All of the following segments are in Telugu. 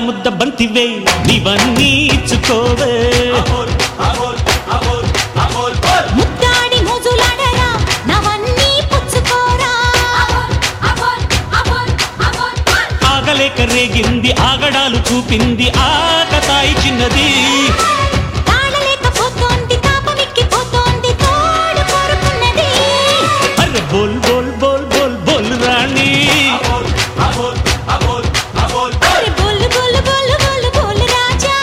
ముద్ద బంతివే నీవన్నీ ఇచ్చుకోవే ముద్దాడి మోజులాడరా నవన్నీ పుచ్చుకోరా ఆగలేక రేగింది ఆగడాలు చూపింది ఆకతాయి చిన్నది తాళలేకపోతోంది తాపమిక్కిపోతోంది తోడు కోరుకున్నది అరే బోల్ బోల్ బోల్ బోల్ బోల్ రాణి అరే బోలు బోలు బోలు బోలు బోలు రాజా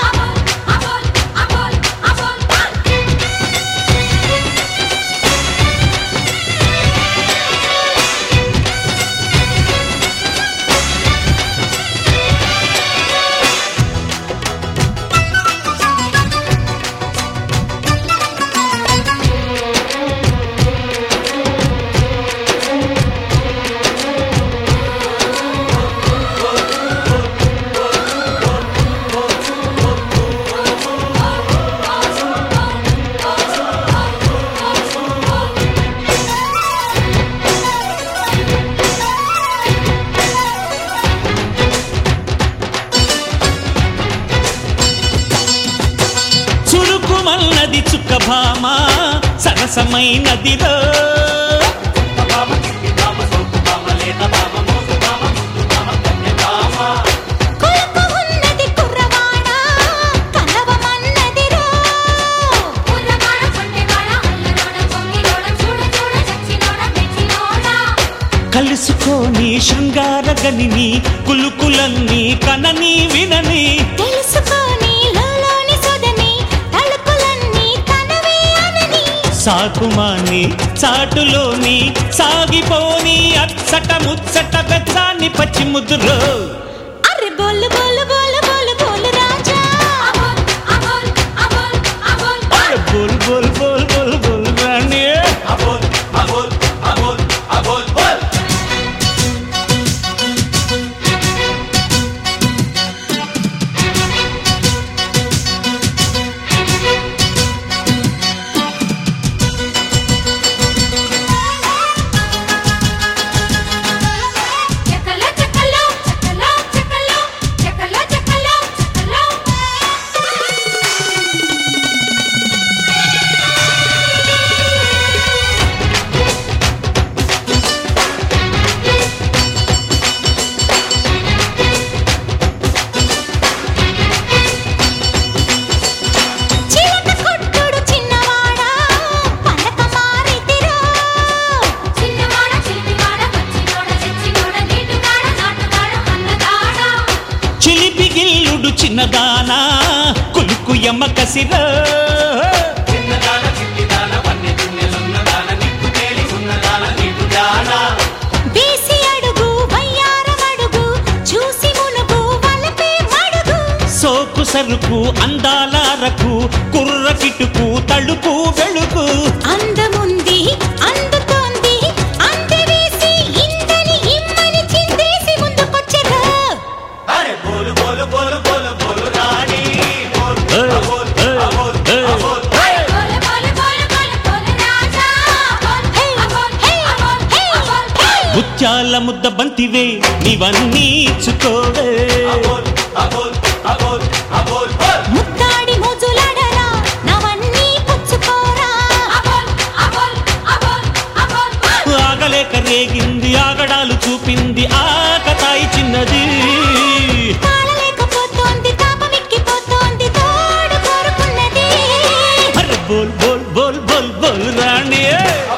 చురుకుమన్నది చుక్కభామ సరసమైనదిరో కొలకు ఉన్నది కుర్రవాడ కలవమన్నదిరో కలుసుకొని శృంగార గనిని కులుకులన్నీ కనని వినని తెలుసుకొని లోలోని సొదని తలుపులన్నీ తనవే అనని సాకుమాని చాటులోని సాగిపోని అచ్చట ముచ్చట బెచ్చాన్ని పచ్చి ముద్దురో అరే బోలు బోలు బోలు బోలు బోలు రాజా అరే బోల్ బోల్ బోల్ బోల్ బోల్ రాణి చెక్కలో చెక్కలో చెక్కలో చెక్కలో చెక్కలో చెక్కలో చెక్కలో చిలక కొట్టుడు చిన్నవాడా పలక మారితిరో చిన్నవాడ చిలిపివాడ పచ్చినోడ చెచ్చినోడ నీటుగాడ నాటుగాడ అన్నగాడ చిలిపి గిల్లుడు చిన్నదానా కులుకు ఎమ్మ కసిరో వేసి అడుగు వయ్యారం అడుగు చూసి మునుగు వలపే మడుగు సోకు సరుకు అందాలారకు కుర్ర కిటుకు తలుపు వెళుకు అందముంది అందుతోంది అంది వేసి ఇందని ఇమ్మని చిందేసి ముందుకొచ్చగా ఏయ్, ఏయ్, ఏయ్. ముత్యాల ముద్ద బంతివే నీవన్నీ ఇచ్చుకోవే ముద్దాడి మోజులాడరా నవన్నీ పుచ్చుకోరా ఆగలేక రేగింది ఆగడాలు చూపింది ఆకతాయి చిన్నది తాళలేకపోతోంది తాపమిక్కిపోతోంది తోడు కోరుకున్నది అరే బోల్ బోల్ బోల్ బోల్ బోల్ రాణి